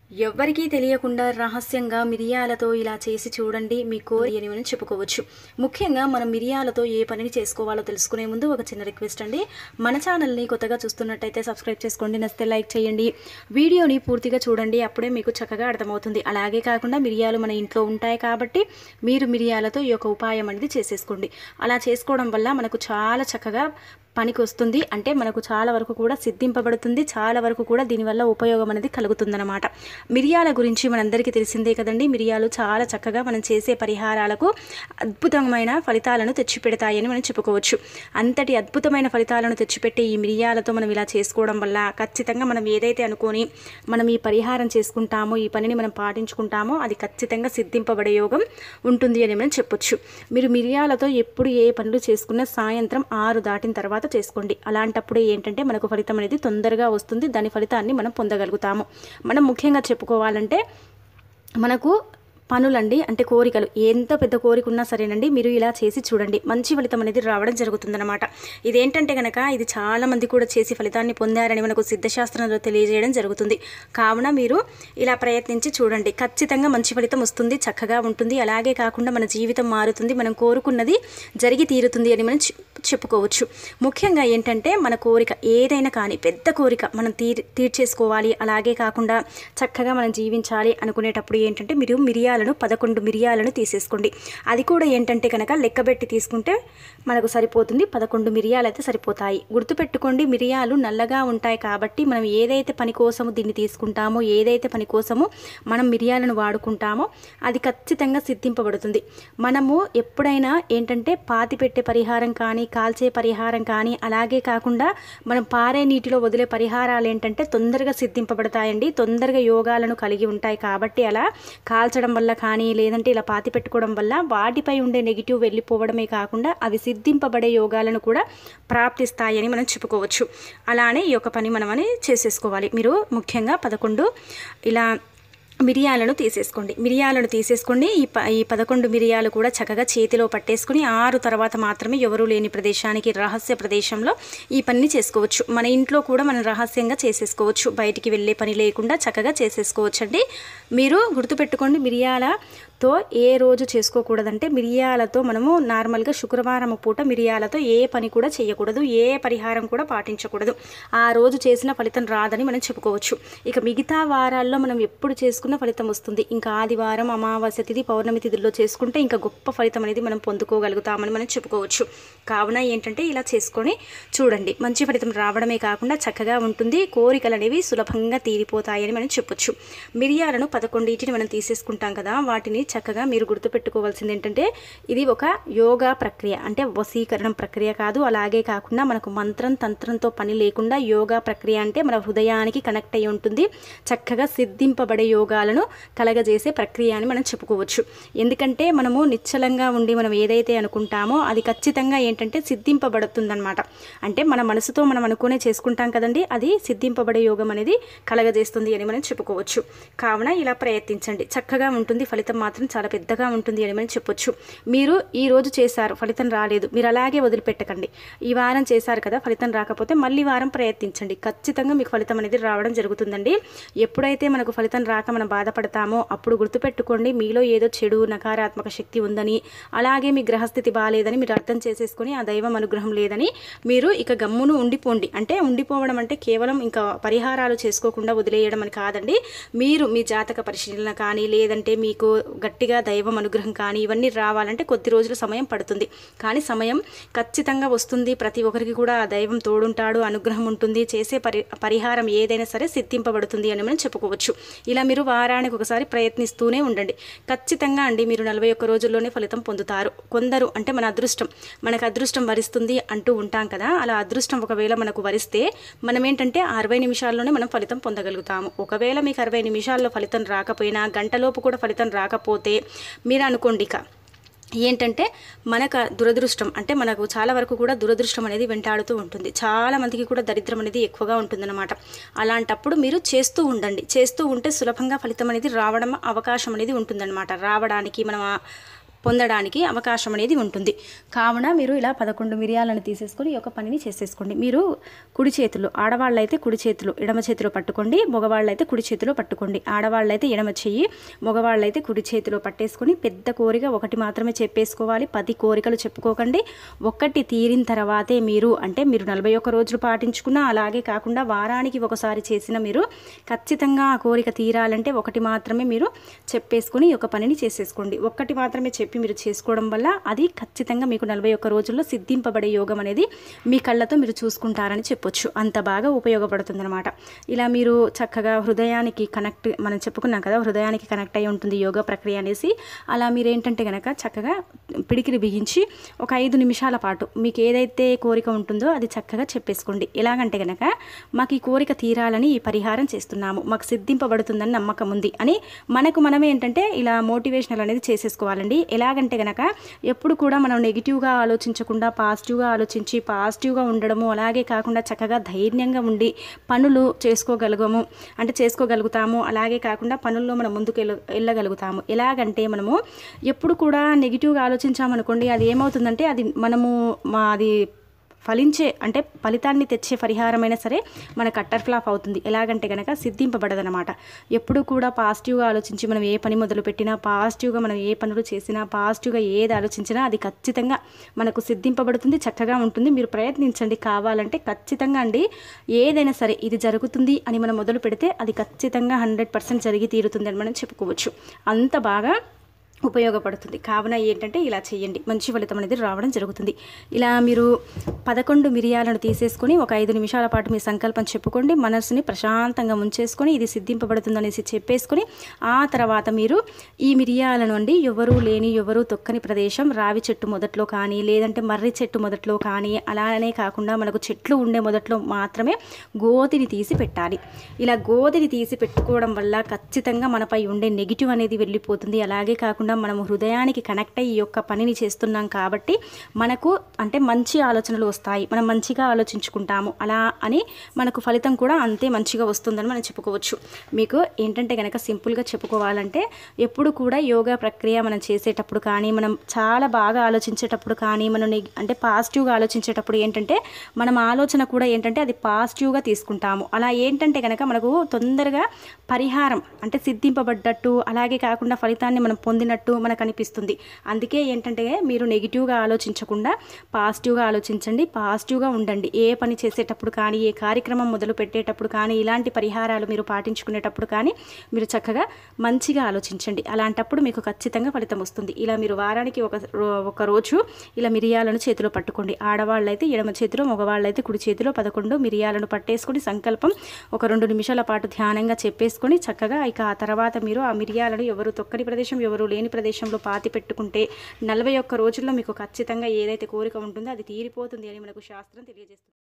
ఎవ్వరికీ తెలియకుండా రహస్యంగా మిరియాలతో ఇలా చేసి చూడండి మీ కోరి అని చెప్పుకోవచ్చు ముఖ్యంగా మనం మిరియాలతో ఏ పనిని చేసుకోవాలో తెలుసుకునే ముందు ఒక చిన్న రిక్వెస్ట్ అండి మన ఛానల్ని కొత్తగా చూస్తున్నట్టయితే సబ్స్క్రైబ్ చేసుకోండి నచ్చితే లైక్ చేయండి వీడియోని పూర్తిగా చూడండి అప్పుడే మీకు చక్కగా అర్థమవుతుంది అలాగే కాకుండా మిరియాలు మన ఇంట్లో ఉంటాయి కాబట్టి మీరు మిరియాలతో ఈ యొక్క ఉపాయం అనేది చేసేసుకోండి అలా చేసుకోవడం వల్ల మనకు చాలా చక్కగా పనికి వస్తుంది అంటే మనకు చాలా వరకు కూడా సిద్ధింపబడుతుంది చాలా వరకు కూడా దీనివల్ల ఉపయోగం అనేది కలుగుతుందన్నమాట మిరియాల గురించి మనందరికీ తెలిసిందే కదండి మిరియాలు చాలా చక్కగా మనం చేసే పరిహారాలకు అద్భుతమైన ఫలితాలను తెచ్చిపెడతాయని మనం చెప్పుకోవచ్చు అంతటి అద్భుతమైన ఫలితాలను తెచ్చిపెట్టే ఈ మిరియాలతో మనం ఇలా చేసుకోవడం వల్ల ఖచ్చితంగా మనం ఏదైతే అనుకొని మనం ఈ పరిహారం చేసుకుంటామో ఈ పనిని మనం పాటించుకుంటామో అది ఖచ్చితంగా సిద్ధింపబడే యోగం ఉంటుంది అని మనం చెప్పొచ్చు మీరు మిరియాలతో ఎప్పుడు ఏ పనులు చేసుకున్నా సాయంత్రం ఆరు దాటిన తర్వాత చేసుకోండి అలాంటప్పుడే ఏంటంటే మనకు ఫలితం అనేది తొందరగా వస్తుంది దాని ఫలితాన్ని మనం పొందగలుగుతాము మనం ముఖ్యంగా చెప్పుకోవాలంటే మనకు పనులండి అంటే కోరికలు ఎంత పెద్ద కోరిక ఉన్నా సరేనండి మీరు ఇలా చేసి చూడండి మంచి ఫలితం అనేది రావడం జరుగుతుందన్నమాట ఇదేంటంటే కనుక ఇది చాలా మంది కూడా చేసి ఫలితాన్ని పొందారని మనకు సిద్ధశాస్త్రంలో తెలియజేయడం జరుగుతుంది కావున మీరు ఇలా ప్రయత్నించి చూడండి ఖచ్చితంగా మంచి ఫలితం వస్తుంది చక్కగా ఉంటుంది అలాగే కాకుండా మన జీవితం మారుతుంది మనం కోరుకున్నది జరిగి తీరుతుంది అని మనం చె- చెప్పుకోవచ్చు ముఖ్యంగా ఏంటంటే మన కోరిక ఏదైనా కానీ పెద్ద కోరిక మనం తీర్ తీర్చేసుకోవాలి అలాగే కాకుండా చక్కగా మనం జీవించాలి అనుకునేటప్పుడు ఏంటంటే మీరు మిరియాలను పదకొండు మిరియాలను తీసేసుకోండి అది కూడా ఏంటంటే కనుక లెక్కబెట్టి తీసుకుంటే మనకు సరిపోతుంది పదకొండు మిరియాలు అయితే సరిపోతాయి గుర్తుపెట్టుకోండి మిరియాలు నల్లగా ఉంటాయి కాబట్టి మనం ఏదైతే పని కోసము దీన్ని తీసుకుంటామో ఏదైతే పని కోసము మనం మిరియాలను వాడుకుంటామో అది ఖచ్చితంగా సిద్ధింపబడుతుంది మనము ఎప్పుడైనా ఏంటంటే పాతి పెట్టే పరిహారం కానీ కాల్చే పరిహారం కానీ అలాగే కాకుండా మనం పారే నీటిలో వదిలే పరిహారాలు ఏంటంటే తొందరగా సిద్ధింపబడతాయండి తొందరగా యోగాలను కలిగి ఉంటాయి కాబట్టి అలా కాల్చడం వల్ల కానీ లేదంటే ఇలా పాతి పెట్టుకోవడం వల్ల వాటిపై ఉండే నెగిటివ్ వెళ్ళిపోవడమే కాకుండా అవి సిద్ధింపబడే యోగాలను కూడా ప్రాప్తిస్తాయని మనం చెప్పుకోవచ్చు అలానే ఈ యొక్క పని మనం అని చేసేసుకోవాలి మీరు ముఖ్యంగా పదకొండు ఇలా మిరియాలను తీసేసుకోండి మిరియాలను తీసేసుకోండి ఈ ప ఈ పదకొండు మిరియాలు కూడా చక్కగా చేతిలో పట్టేసుకుని ఆరు తర్వాత మాత్రమే ఎవరూ లేని ప్రదేశానికి రహస్య ప్రదేశంలో ఈ పనిని చేసుకోవచ్చు మన ఇంట్లో కూడా మనం రహస్యంగా చేసేసుకోవచ్చు బయటికి వెళ్ళే పని లేకుండా చక్కగా చేసేసుకోవచ్చు అండి మీరు గుర్తుపెట్టుకోండి మిరియాలతో ఏ రోజు చేసుకోకూడదంటే మిరియాలతో మనము నార్మల్గా శుక్రవారం పూట మిరియాలతో ఏ పని కూడా చేయకూడదు ఏ పరిహారం కూడా పాటించకూడదు ఆ రోజు చేసిన ఫలితం రాదని మనం చెప్పుకోవచ్చు ఇక మిగతా వారాల్లో మనం ఎప్పుడు చేసుకున్న ఫలితం వస్తుంది ఇంకా ఆదివారం అమావాస్య తిథి పౌర్ణమి తిథుల్లో చేసుకుంటే ఇంకా గొప్ప ఫలితం అనేది మనం పొందుకోగలుగుతామని మనం చెప్పుకోవచ్చు కావున ఏంటంటే ఇలా చేసుకొని చూడండి మంచి ఫలితం రావడమే కాకుండా చక్కగా ఉంటుంది కోరికలు అనేవి సులభంగా తీరిపోతాయని మనం చెప్పొచ్చు మిరియాలను పదకొండింటిని మనం తీసేసుకుంటాం కదా వాటిని చక్కగా మీరు గుర్తుపెట్టుకోవాల్సింది ఏంటంటే ఇది ఒక యోగా ప్రక్రియ అంటే వశీకరణం ప్రక్రియ కాదు అలాగే కాకుండా మనకు మంత్రం తంత్రంతో పని లేకుండా యోగా ప్రక్రియ అంటే మన హృదయానికి కనెక్ట్ అయి ఉంటుంది చక్కగా సిద్ధింపబడే యోగాలను కలగజేసే ప్రక్రియ అని మనం చెప్పుకోవచ్చు ఎందుకంటే మనము నిశ్చలంగా ఉండి మనం ఏదైతే అనుకుంటామో అది ఖచ్చితంగా ఏంటంటే సిద్ధింపబడుతుందన్నమాట అంటే మన మనసుతో మనం అనుకునే చేసుకుంటాం కదండి అది సిద్ధింపబడే యోగం అనేది కలగజేస్తుంది అని మనం చెప్పుకోవచ్చు కావున ఇలా ప్రయత్నించండి చక్కగా ఉంటుంది ఫలితం మాత్రం చాలా పెద్దగా ఉంటుంది అని మనం చెప్పొచ్చు మీరు ఈ రోజు చేశారు ఫలితం రాలేదు మీరు అలాగే వదిలిపెట్టకండి ఈ వారం చేశారు కదా ఫలితం రాకపోతే మళ్ళీ వారం ప్రయత్నించండి ఖచ్చితంగా మీకు ఫలితం అనేది రావడం జరుగుతుందండి ఎప్పుడైతే మనకు ఫలితం రాక మనం బాధపడతామో అప్పుడు గుర్తుపెట్టుకోండి మీలో ఏదో చెడు నకారాత్మక శక్తి ఉందని అలాగే మీ గ్రహస్థితి బాగాలేదని మీరు అర్థం చేసేసుకొని ఆ దైవం అనుగ్రహం లేదని మీరు ఇక గమ్మును ఉండిపోండి అంటే ఉండిపోవడం అంటే కేవలం ఇంకా పరిహారాలు చేసుకోకుండా వదిలేయడం అని కాదండి మీరు మీ జాతక పరిశీలన కానీ లేదంటే మీకు గట్టిగా దైవం అనుగ్రహం కానీ ఇవన్నీ రావాలంటే కొద్ది రోజుల సమయం పడుతుంది కానీ సమయం ఖచ్చితంగా వస్తుంది ప్రతి ఒక్కరికి కూడా ఆ దైవం తోడుంటాడు అనుగ్రహం ఉంటుంది చేసే పరి పరిహారం ఏదైనా సరే సిద్ధింపబడుతుంది అని మనం చెప్పుకోవచ్చు ఇలా మీరు వారానికి ఒకసారి ప్రయత్నిస్తూనే ఉండండి ఖచ్చితంగా అండి మీరు నలభై ఒక్క రోజుల్లోనే ఫలితం పొందుతారు కొందరు అంటే మన అదృష్టం మనకు అదృష్టం వరిస్తుంది అంటూ ఉంటాం కదా అలా అదృష్టం ఒకవేళ మనకు వరిస్తే మనం ఏంటంటే అరవై నిమిషాల్లోనే మనం ఫలితం పొందగలుగుతాము ఒకవేళ మీకు అరవై నిమిషాల్లో ఫలితం రాకపోయినా గంటలోపు కూడా ఫలితం రాకపోతే మీరు అనుకోండి ఇక ఏంటంటే మనకు దురదృష్టం అంటే మనకు చాలా వరకు కూడా దురదృష్టం అనేది వెంటాడుతూ ఉంటుంది చాలా మందికి కూడా దరిద్రం అనేది ఎక్కువగా ఉంటుందన్నమాట అలాంటప్పుడు మీరు చేస్తూ ఉండండి చేస్తూ ఉంటే సులభంగా ఫలితం అనేది రావడం అవకాశం అనేది ఉంటుందన్నమాట రావడానికి మనం ఆ పొందడానికి అవకాశం అనేది ఉంటుంది కావున మీరు ఇలా పదకొండు మిరియాలను తీసేసుకొని ఈ యొక్క పనిని చేసేసుకోండి మీరు కుడి చేతులు ఆడవాళ్ళైతే కుడి చేతులు ఎడమ చేతిలో పట్టుకోండి మగవాళ్ళైతే కుడి చేతిలో పట్టుకోండి ఆడవాళ్ళైతే ఎడమ చెయ్యి మగవాళ్ళైతే కుడి చేతిలో పట్టేసుకొని పెద్ద కోరిక ఒకటి మాత్రమే చెప్పేసుకోవాలి పది కోరికలు చెప్పుకోకండి ఒక్కటి తీరిన తర్వాతే మీరు అంటే మీరు నలభై ఒక్క రోజులు పాటించుకున్నా అలాగే కాకుండా వారానికి ఒకసారి చేసిన మీరు ఖచ్చితంగా ఆ కోరిక తీరాలంటే ఒకటి మాత్రమే మీరు చెప్పేసుకొని ఈ యొక్క పనిని చేసేసుకోండి ఒక్కటి మాత్రమే చెప్పి మీరు చేసుకోవడం వల్ల అది ఖచ్చితంగా మీకు నలభై ఒక్క రోజుల్లో సిద్ధింపబడే యోగం అనేది మీ కళ్ళతో మీరు చూసుకుంటారని చెప్పొచ్చు అంత బాగా ఉపయోగపడుతుంది అనమాట ఇలా మీరు చక్కగా హృదయానికి కనెక్ట్ మనం చెప్పుకున్నాం కదా హృదయానికి కనెక్ట్ అయి ఉంటుంది యోగా ప్రక్రియ అనేసి అలా మీరు ఏంటంటే కనుక చక్కగా పిడికిలి బిగించి ఒక ఐదు నిమిషాల పాటు మీకు ఏదైతే కోరిక ఉంటుందో అది చక్కగా చెప్పేసుకోండి ఎలాగంటే కనుక మాకు ఈ కోరిక తీరాలని ఈ పరిహారం చేస్తున్నాము మాకు సిద్ధింపబడుతుందని నమ్మకం ఉంది అని మనకు మనమే ఏంటంటే ఇలా మోటివేషనల్ అనేది చేసేసుకోవాలండి ఎలాగంటే గనక ఎప్పుడు కూడా మనం నెగిటివ్గా ఆలోచించకుండా పాజిటివ్గా ఆలోచించి పాజిటివ్గా ఉండడము అలాగే కాకుండా చక్కగా ధైర్యంగా ఉండి పనులు చేసుకోగలగము అంటే చేసుకోగలుగుతాము అలాగే కాకుండా పనుల్లో మనం ముందుకు వెళ్ళ వెళ్ళగలుగుతాము ఎలాగంటే మనము ఎప్పుడు కూడా నెగిటివ్గా ఆలోచించామనుకోండి అది ఏమవుతుందంటే అది మనము మా అది ఫలించే అంటే ఫలితాన్ని తెచ్చే పరిహారమైనా సరే మన కట్టర్ ఫ్లాప్ అవుతుంది ఎలాగంటే కనుక సిద్ధింపబడదనమాట ఎప్పుడు కూడా పాజిటివ్గా ఆలోచించి మనం ఏ పని మొదలు పెట్టినా పాజిటివ్గా మనం ఏ పనులు చేసినా పాజిటివ్గా ఏది ఆలోచించినా అది ఖచ్చితంగా మనకు సిద్ధింపబడుతుంది చక్కగా ఉంటుంది మీరు ప్రయత్నించండి కావాలంటే ఖచ్చితంగా అండి ఏదైనా సరే ఇది జరుగుతుంది అని మనం మొదలు పెడితే అది ఖచ్చితంగా హండ్రెడ్ పర్సెంట్ జరిగి తీరుతుంది అని మనం చెప్పుకోవచ్చు అంత బాగా ఉపయోగపడుతుంది కావున ఏంటంటే ఇలా చేయండి మంచి ఫలితం అనేది రావడం జరుగుతుంది ఇలా మీరు పదకొండు మిరియాలను తీసేసుకొని ఒక ఐదు నిమిషాల పాటు మీ సంకల్పం చెప్పుకోండి మనసుని ప్రశాంతంగా ఉంచేసుకొని ఇది సిద్ధింపబడుతుంది అనేసి చెప్పేసుకొని ఆ తర్వాత మీరు ఈ మిరియాలను అండి ఎవరూ లేని ఎవరూ తొక్కని ప్రదేశం రావి చెట్టు మొదట్లో కానీ లేదంటే మర్రి చెట్టు మొదట్లో కానీ అలానే కాకుండా మనకు చెట్లు ఉండే మొదట్లో మాత్రమే గోతిని తీసి పెట్టాలి ఇలా గోతిని తీసి పెట్టుకోవడం వల్ల ఖచ్చితంగా మనపై ఉండే నెగిటివ్ అనేది వెళ్ళిపోతుంది అలాగే కాకుండా మనము హృదయానికి కనెక్ట్ అయ్యి ఈ యొక్క పనిని చేస్తున్నాం కాబట్టి మనకు అంటే మంచి ఆలోచనలు వస్తాయి మనం మంచిగా ఆలోచించుకుంటాము అలా అని మనకు ఫలితం కూడా అంతే మంచిగా వస్తుందని మనం చెప్పుకోవచ్చు మీకు ఏంటంటే కనుక సింపుల్గా చెప్పుకోవాలంటే ఎప్పుడు కూడా యోగా ప్రక్రియ మనం చేసేటప్పుడు కానీ మనం చాలా బాగా ఆలోచించేటప్పుడు కానీ మనం నెగ్- అంటే పాజిటివ్గా ఆలోచించేటప్పుడు ఏంటంటే మనం ఆలోచన కూడా ఏంటంటే అది పాజిటివ్గా తీసుకుంటాము అలా ఏంటంటే కనుక మనకు తొందరగా పరిహారం అంటే సిద్ధింపబడ్డట్టు అలాగే కాకుండా ఫలితాన్ని మనం పొందినట్టు మనకు అనిపిస్తుంది అందుకే ఏంటంటే మీరు నెగిటివ్గా ఆలోచించకుండా పాజిటివ్గా ఆలోచించండి పాజిటివ్గా ఉండండి ఏ పని చేసేటప్పుడు కానీ ఏ కార్యక్రమం మొదలు పెట్టేటప్పుడు కానీ ఇలాంటి పరిహారాలు మీరు పాటించుకునేటప్పుడు కానీ మీరు చక్కగా మంచిగా ఆలోచించండి అలాంటప్పుడు మీకు ఖచ్చితంగా ఫలితం వస్తుంది ఇలా మీరు వారానికి ఒక రో- ఒక రోజు ఇలా మిరియాలను చేతిలో పట్టుకోండి ఆడవాళ్ళైతే ఎడమ చేతిలో మగవాళ్ళైతే కుడి చేతిలో పదకొండు మిరియాలను పట్టేసుకొని సంకల్పం ఒక రెండు నిమిషాల పాటు ధ్యానంగా చెప్పేసుకొని చక్కగా ఇక ఆ తర్వాత మీరు ఆ మిరియాలను ఎవరు తొక్కని ప్రదేశం ఎవరు లేని ప్రదేశంలో పాతి పెట్టుకుంటే నలభై ఒక్క రోజుల్లో మీకు ఖచ్చితంగా ఏదైతే కోరిక ఉంటుందో అది తీరిపోతుంది అని మనకు శాస్త్రం తెలియజేస్తుంది